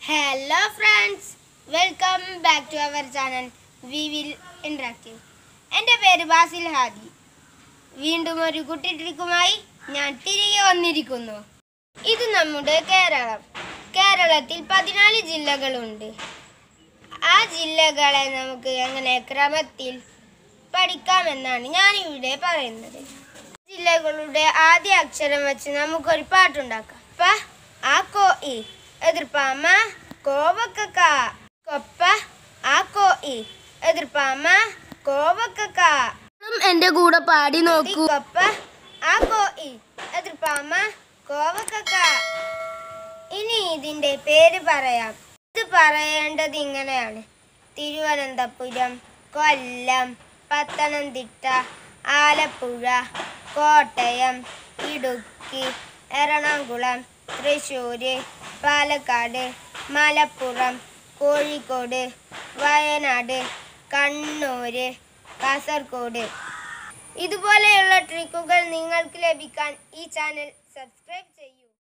hello friends welcome back to our channel we will interactive എൻ്റെ പേര് ബാസിൽ ഹാദി വീണ്ടും ഒരു കുട്ടി ട്രിക്കുമായി ഞാൻ തിരികെ വന്നിരിക്കുന്നു ഇത് നമ്മുടെ കേരളം കേരളത്തിൽ പതിനാല് ജില്ലകളുണ്ട് ആ ജില്ലകളെ നമുക്ക് എങ്ങനെ ക്രമത്തിൽ പഠിക്കാമെന്നാണ് ഞാൻ ഇവിടെ പറയുന്നത് ജില്ലകളുടെ ആദ്യ അക്ഷരം വെച്ച് നമുക്കൊരു പാട്ടുണ്ടാക്കാം പ ആ കോ ഇ എതിർപ്പാമ കോവക്ക കൊപ്പ ആ കോ ഇ എതിർപ്പാമ കോവക്ക എന്റെ കൂടെ പാടി നോക്കൂ കൊപ്പ ആ കോ ഇ എതിർപ്പാമ കോവക്ക ഇനി ഇതിന്റെ പേര് പറയാം ഇത് പറയേണ്ടത് ഇങ്ങനെയാണ് തിരുവനന്തപുരം കൊല്ലം പത്തനംതിട്ട ആലപ്പുഴ കോട്ടയം ഇടുക്കി എറണാകുളം തൃശ്ശൂര് പാലക്കാട് മലപ്പുറം കോഴിക്കോട് വയനാട് കണ്ണൂര് കാസർഗോഡ് ഇതുപോലെയുള്ള ട്രിക്കുകൾ നിങ്ങൾക്ക് ലഭിക്കാൻ ഈ ചാനൽ സബ്സ്ക്രൈബ് ചെയ്യുക